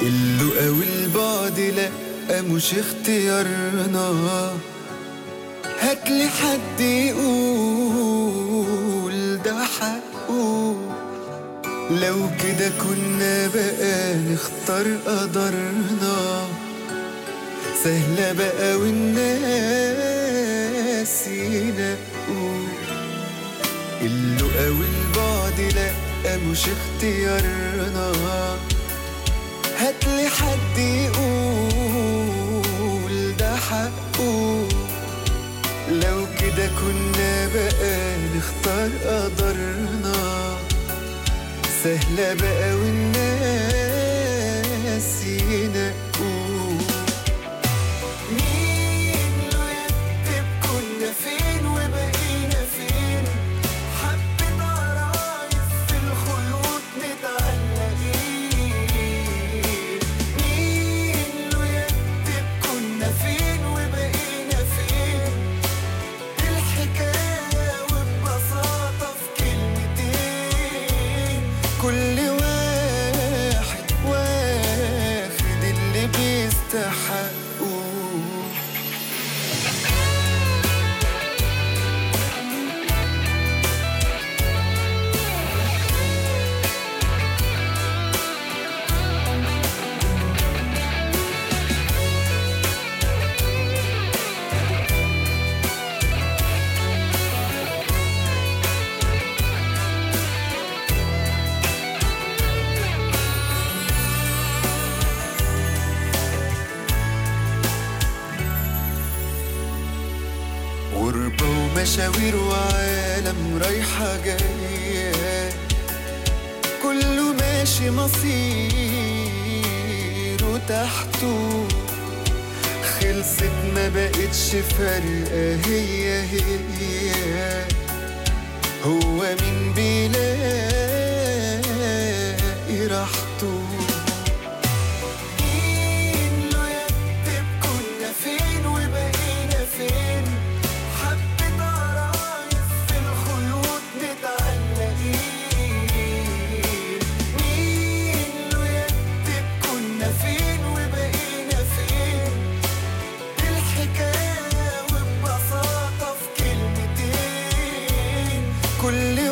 اللقا والبعد لا مش اختيارنا هاتلي حد يقول ده حقه لو كده كنا بقى نختار قدرنا سهلة بقى والناس ينقوا اللقا والبعد لا مش اختيارنا هاتلي حد يقول ده حقه لو كده كنا بقى نختار قدرنا سهلة بقى والناس ينقوا مين لو يكتب كنا فين وبقينا فين حبة عرايس في الخيوط متعلقين مين لو يكتب كنا فين وبقينا فين الحكاية وببساطة في كلمتين كل واحد واخد اللي بيستحقه غربة ومشاوير وعالم رايحة جاية كله ماشي مصيره تحته خلصت ما بقتش فارقة هي هي هو مين بيلاقي راحته مين لو يكتب كنا فين وبقينا فين حبة عرايس في الخيوط متعلقين مين لو يكتب كنا فين وبقينا فين الحكاية وببساطة في كلمتين كل